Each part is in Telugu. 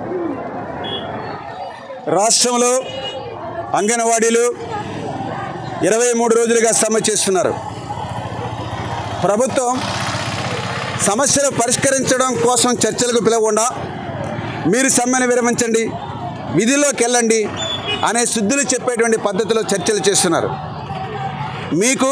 రాష్ట్రంలో అంగన్వాడీలు ఇరవై మూడు రోజులుగా సమ్మె చేస్తున్నారు ప్రభుత్వం సమస్యలు పరిష్కరించడం కోసం చర్చలకు పిలవకుండా మీరు సమ్మెను విరమించండి విధిలోకి వెళ్ళండి అనే శుద్ధులు చెప్పేటువంటి పద్ధతిలో చర్చలు చేస్తున్నారు మీకు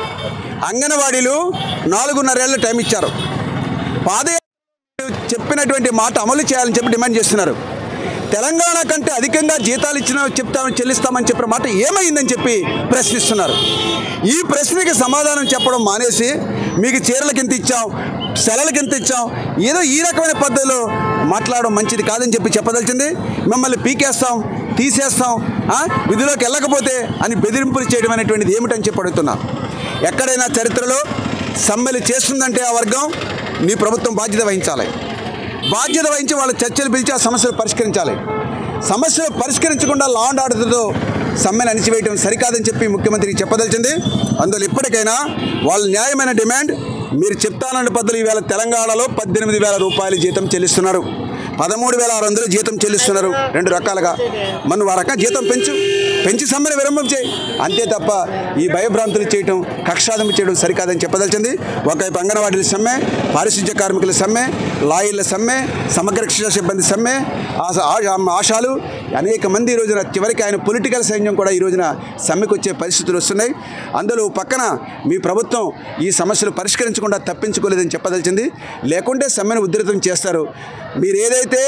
అంగన్వాడీలు నాలుగున్నరేళ్ళు టైం ఇచ్చారు పాదయాత్ర చెప్పినటువంటి మాట అమలు చేయాలని చెప్పి డిమాండ్ చేస్తున్నారు తెలంగాణ కంటే అధికంగా జీతాలు ఇచ్చిన చెప్తామని చెల్లిస్తామని చెప్పిన మాట ఏమైందని చెప్పి ప్రశ్నిస్తున్నారు ఈ ప్రశ్నకి సమాధానం చెప్పడం మానేసి మీకు చీరలకి ఎంత ఇచ్చాం సెలవులకి ఎంత ఇచ్చాం ఏదో ఈ రకమైన పద్ధతిలో మాట్లాడడం మంచిది కాదని చెప్పి చెప్పదలిచింది మిమ్మల్ని పీకేస్తాం తీసేస్తాం ఆ? విధిలోకి వెళ్ళకపోతే అని బెదిరింపులు చేయడం అనేటువంటిది ఏమిటని చెప్పి అడుగుతున్నా ఎక్కడైనా చరిత్రలో సమ్మెలు చేస్తుందంటే ఆ వర్గం నీ ప్రభుత్వం బాధ్యత వహించాలి బాధ్యత వహించి వాళ్ళ చర్చలు పిలిచి ఆ సమస్యలు పరిష్కరించాలి సమస్యలు పరిష్కరించకుండా లా అండ్ ఆర్డర్తో సమ్మెను అణిచివేయడం సరికాదని చెప్పి ముఖ్యమంత్రికి చెప్పదలిచింది అందులో ఇప్పటికైనా వాళ్ళ న్యాయమైన డిమాండ్ మీరు చెప్తానన్న పద్ధతులు ఈవేళ తెలంగాణలో పద్దెనిమిది వేల రూపాయల జీతం చెల్లిస్తున్నారు పదమూడు వేల ఆరు వందలు జీతం చెల్లిస్తున్నారు రెండు రకాలుగా మనం ఆ రకంగా జీతం పెంచు పెంచి సమ్మెను విరంభం చేయి అంతే తప్ప ఈ భయభ్రాంతులు చేయటం కక్షాదం చేయడం సరికాదని చెప్పదలిచింది ఒకవైపు అంగన్వాడీల సమ్మె పారిశుధ్య కార్మికుల సమ్మె లాయర్ల సమ్మె సమగ్ర శిక్షణ సిబ్బంది సమ్మె ఆశ- ఆ- ఆశాలు అనేక మంది ఈ రోజున చివరికి ఆయన పొలిటికల్ సైన్యం కూడా ఈ రోజున సమ్మెకు వచ్చే పరిస్థితులు వస్తున్నాయి అందులో పక్కన మీ ప్రభుత్వం ఈ సమస్యలు పరిష్కరించకుండా తప్పించుకోలేదని చెప్పదలిచింది లేకుంటే సమ్మెను ఉధృతం చేస్తారు మీరు ఏదైతే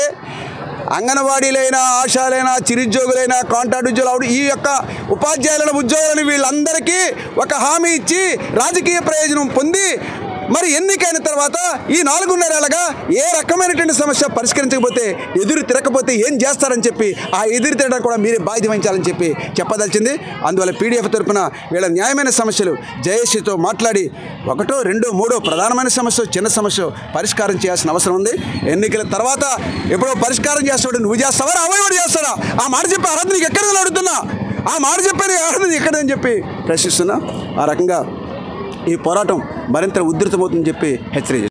అంగన్వాడీలైనా ఆశాలైనా చిరుద్యోగులైనా కాంట్రాక్ట్ ఉద్యోగులు ఈ యొక్క ఉపాధ్యాయులను ఉద్యోగులను వీళ్ళందరికీ ఒక హామీ ఇచ్చి రాజకీయ ప్రయోజనం పొంది మరి ఎన్నికైన తర్వాత ఈ నాలుగున్నరేళ్ళగా ఏ రకమైనటువంటి సమస్య పరిష్కరించకపోతే ఎదురు తిరగకపోతే ఏం చేస్తారని చెప్పి ఆ ఎదురు తిరగడం కూడా మీరే బాధ్యత వహించాలని చెప్పి చెప్పదలిచింది అందువల్ల పీడిఎఫ్ తరపున వీళ్ళ న్యాయమైన సమస్యలు జయశ్రీతో మాట్లాడి ఒకటో రెండో మూడో ప్రధానమైన సమస్య చిన్న సమస్య పరిష్కారం చేయాల్సిన అవసరం ఉంది ఎన్నికల తర్వాత ఎప్పుడో పరిష్కారం చేస్తాడు నువ్వు చేస్తావా రాబోయేవాడు చేస్తాడా ఆ మాట చెప్పే అర్హత నీకు ఎక్కడ ఉందని అడుగుతున్నా ఆ మాట చెప్పే అర్హత నీకు ఎక్కడని చెప్పి ప్రశ్నిస్తున్నా ఆ రకంగా ఈ పోరాటం మరింత ఉధృతమవుతుందని చెప్పి హెచ్చరిక చేస్తున్నా